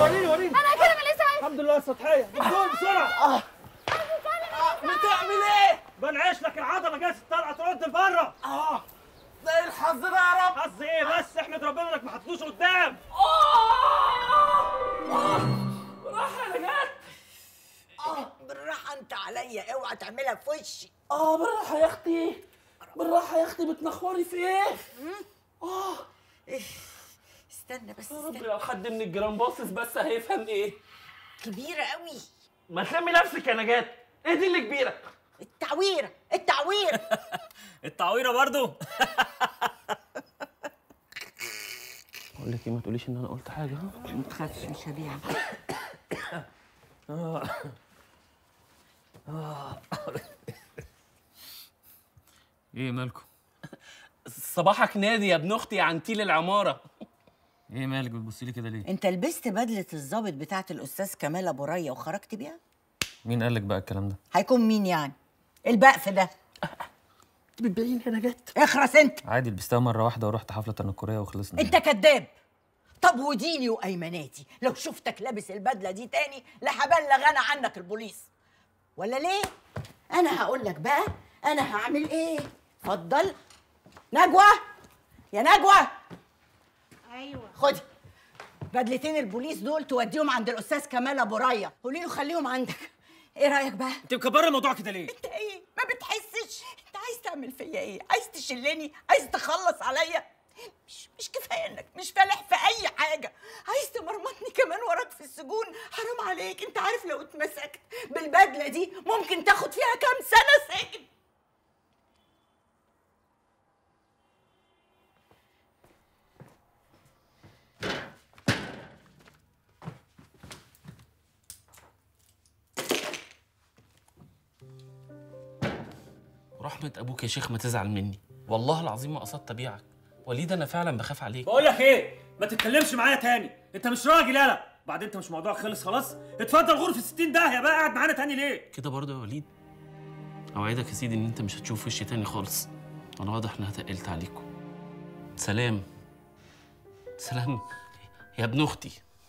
وريني وريني انا هكلم الاسعاف الحمد لله السطحيه دكتور بسرعه بتعمل ايه؟ بنعيش لك العضله جالسه طالعه ترد لبره اه ده الحظ ده يا رب حظ ايه بس احمد ربنا انك ما حطيتوش قدام راح انا جت بالراحه انت عليا اوعى تعملها في وشي اه بالراحه يا اختي بالراحه يا اختي بتنخوري في ايه؟ اه استنى بس يا رب استنى لو حد من الجيران باصص بس هيفهم ايه كبيره قوي ما تلمي نفسك يا نجاة ايه دي اللي كبيره التعويره التعويره التعويره برضو اقول لك ايه ما تقوليش ان انا قلت حاجه ها ما تخافش مش هبيعك ايه مالكم؟ صباحك نادي يا ابن اختي يا عنتيل العماره ايه مالك بتبصي لي كده ليه؟ انت لبست بدله الضابط بتاعه الاستاذ كمال ابو ريا وخرجت بيها مين قال لك بقى الكلام ده؟ هيكون مين يعني البقف ده بتبين هنا جت اخرس انت عادي لبستها مره واحده ورحت حفله تنكريه وخلصنا انت كذاب طب وديني وايماناتي لو شفتك لابس البدله دي تاني لهبلغ انا عنك البوليس ولا ليه انا هقول لك بقى انا هعمل ايه اتفضل نجوى يا نجوى ايوه خدي بدلتين البوليس دول توديهم عند الاستاذ كمال ابو ريا قولي له خليهم عندك ايه رايك بقى انت مكبره الموضوع كده ليه انت ايه ما بتحسش انت عايز تعمل فيا ايه عايز تشلني عايز تخلص عليا مش مش كفايه انك مش فالح في اي حاجه عايز تمرمطني كمان وراك في السجون حرام عليك انت عارف لو اتمسكت بالبدله دي ممكن تاخد فيها كام سنه سجن رحمه ابوك يا شيخ ما تزعل مني والله العظيم ما قصدت ابيعك وليد انا فعلا بخاف عليك بقول لك ايه ما تتكلمش معايا تاني انت مش راجل يالا بعدين انت مش موضوع خلص خلاص اتفضل غرفه 60 داهيه بقى قاعد معانا تاني ليه كده برضه يا وليد اوعدك يا سيدي ان انت مش هتشوف وشي تاني خالص انا واضح انها تقلت عليكم سلام سلام يا ابن اختي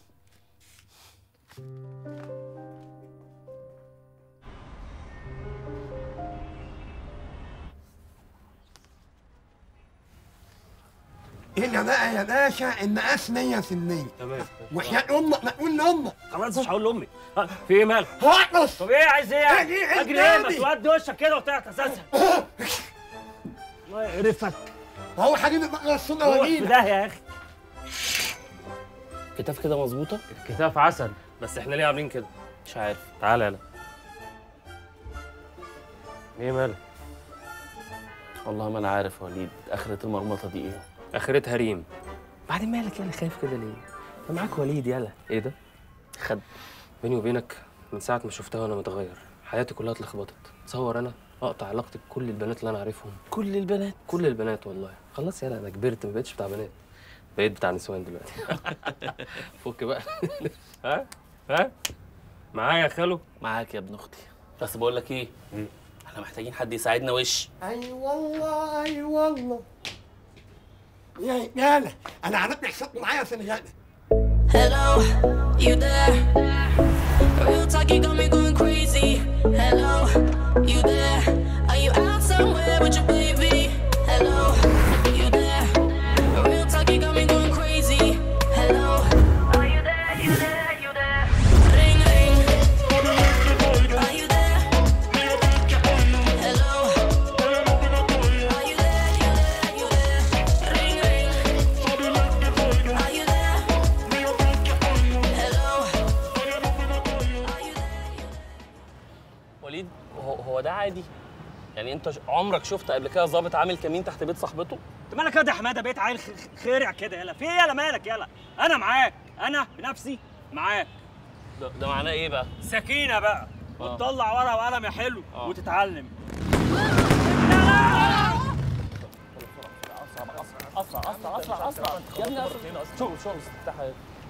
هنا بقى يا باشا المقاس 100 في المية تمام وحياة امك ما تقول لامك خلاص مش هقول لامي ها، في ايه مالك هقص طب ايه عايز ايه يعني؟ اجي اجري ايه ما قدامي. تودي وشك كده وطلعت اساسا الله يقرفك هو حبيبي بقى الصدى روح في واجيلك داهيه يا اخي كتاف كده مظبوطه كتاف عسل بس احنا ليه عاملين كده مش عارف تعالى يلا ايه مالك والله ما انا عارف يا وليد اخره المرمطه دي ايه اخرتها ريم بعدين مالك يلا خايف كده ليه انا معاك وليد يلا ايه ده خد بيني وبينك من ساعه ما شفتها وانا متغير حياتي كلها اتلخبطت تصور انا اقطع علاقتي بكل البنات اللي انا عارفهم كل البنات كل البنات والله خلاص يلا انا كبرت ما بقتش بتاع بنات بقيت بتاع نسوان دلوقتي فك بقى ها ها معايا يا خالو معاك يا ابن اختي بس بقول لك ايه احنا محتاجين حد يساعدنا وش اي والله اي والله يا رجاله انا عرفت حسابكم معايا في الغدا Hello, you there? Real talk, you got me going crazy. Hello, you there? Are you out somewhere with your baby? Hello, you there? Real talk, you got me going crazy. Hello, are you there? You there? You there? Ring ring. Are you there? Hello. Are you there? You there? You there? Ring ring. Are you there? Hello. Are you there? وليد هو, هو ده عادي يعني انت ش- عمرك شفت قبل كده ظابط عامل كمين تحت بيت صاحبته انت مالك كده يا حماده بقيت عيل خ- خ- خيرع كده يلا في ايه يلا مالك يلا انا معاك انا بنفسي معاك ده, ده معناه ايه بقى سكينه بقى وتطلع ورقه وقلم يا حلو آه. وتتعلم اسرع اسرع اسرع اسرع يا ابني اسرع شغل شغل استفتاح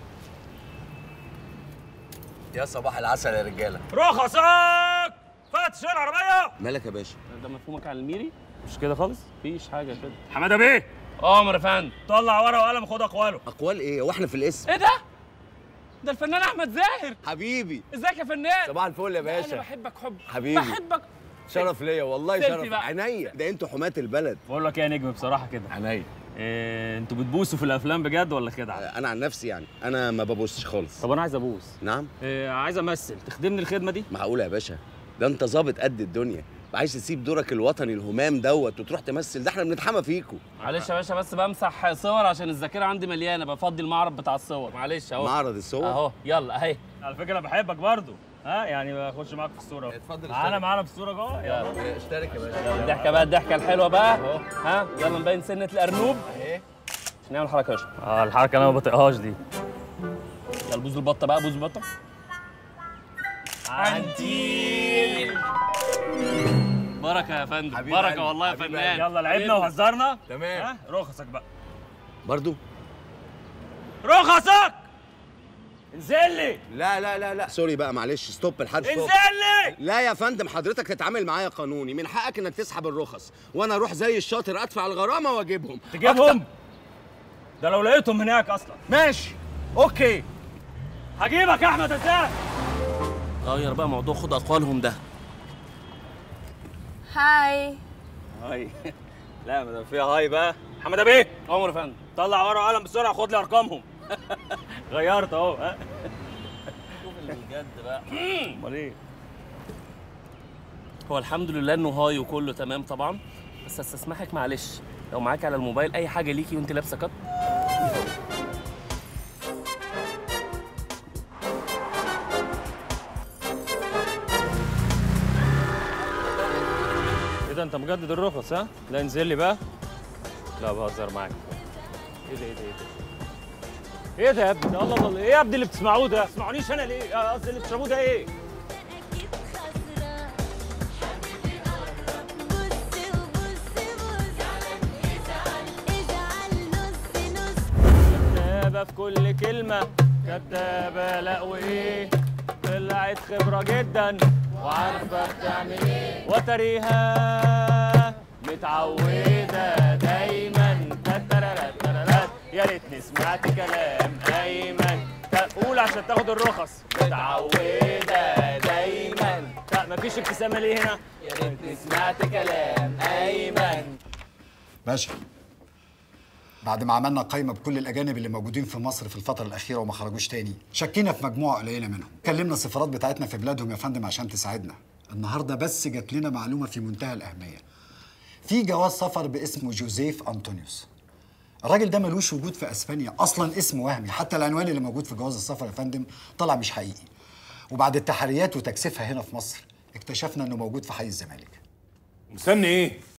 يا صباح العسل يا رجاله رخصك فتش العربيه مالك يا باشا ده مفهومك على الميري مش كده خالص مفيش حاجه كده حماده بيه امر يا فندم طلع ورقه وقلم خد اقواله اقوال ايه واحنا في الاسم ايه ده ده الفنان احمد زاهر حبيبي ازيك يا فنان صباح الفل يا انا باشا بحبك حب حبيبي. بحبك شرف ليا والله سيلفي شرف بقى. عينيا ده انتوا حماة البلد بقول لك ايه يا نجم بصراحه كده عينيا إيه انتوا بتبوسوا في الافلام بجد ولا خدعه انا عن نفسي يعني انا ما ببصش خالص طب انا عايز ابوس نعم إيه عايز امثل تخدمني الخدمه دي معقولة يا باشا ده انت ظابط قد الدنيا عايز تسيب دورك الوطني الهمام دوت وتروح تمثل ده احنا بنتحمى فيكوا معلش يا باشا بس بمسح صور عشان الذاكره عندي مليانه بفضي المعرض بتاع الصور معلش اهو معرض الصور اهو يلا اهي على فكره انا بحبك برضو ها يعني بخش معاك في الصوره اتفضل معانا معانا في الصوره جوه يلا يلا اشترك يا باشا يلا الضحكه بقى الضحكه الحلوه بقى ها يلا نبين سنه الارنوب اهي نعمل حركه يا باشا اه الحركه انا ما بطيقهاش دي يلا بوز البطه بقى بوز البطه عنتيل بركه يا فندم حبيب بركه قلبي، والله يا حبيب فنان يلا لعبنا وهزرنا تمام ها رخصك بقى برضو رخصك انزل لي لا لا لا لا سوري بقى معلش ستوب الحد ستوب انزل لي لا يا فندم حضرتك تتعامل معايا قانوني من حقك انك تسحب الرخص وانا اروح زي الشاطر ادفع الغرامه واجيبهم تجيبهم ده لو لقيتهم هناك اصلا ماشي اوكي هجيبك يا احمد ازاي غير بقى موضوع خد اقوالهم ده هاي هاي لا ما دام فيها هاي بقى محمد ابي عمر يا فندم طلع ورقه وقلم بسرعه خد لي ارقامهم غيرت اهو ها شوف الجد بقى امال ايه هو الحمد لله انه هاي وكله تمام طبعا بس استسمحك معلش لو معاك على الموبايل اي حاجه ليكي وانت لابسه كات ايه ده انت مجدد الرخص ها لا انزل لي بقى لا بهزر معاك ايه ده ايه ده ايه ده ايه ده يا ابني ده الله الله ايه يا ابني اللي بتسمعوه ده؟ ما تسمعونيش انا ليه؟ آه، قصدي اللي بتشربوه ده ايه؟ كتابة في كل كلمة كتابة لا وإيه طلعت خبرة جدا وعارفة بتعمل إيه وتريها متعودة دايما تتررت تررت يا ريتني سمعت كلام أيمن تا- قول عشان تاخد الرخص متعودة دايما تا- مفيش ابتسامة ليه هنا؟ يا ريتني سمعت كلام أيمن باشا بعد ما عملنا قائمة بكل الأجانب اللي موجودين في مصر في الفترة الأخيرة وما خرجوش تاني شكينا في مجموعة قليلة منهم كلمنا السفارات بتاعتنا في بلادهم يا فندم عشان تساعدنا النهاردة بس جات لنا معلومة في منتهى الأهمية في جواز سفر باسمه جوزيف أنطونيوس الراجل ده ملوش وجود في اسبانيا اصلا اسمه وهمي حتى العنوان اللي موجود في جواز السفر يا فندم طلع مش حقيقي وبعد التحريات وتكثيفها هنا في مصر اكتشفنا انه موجود في حي الزمالك مستني ايه؟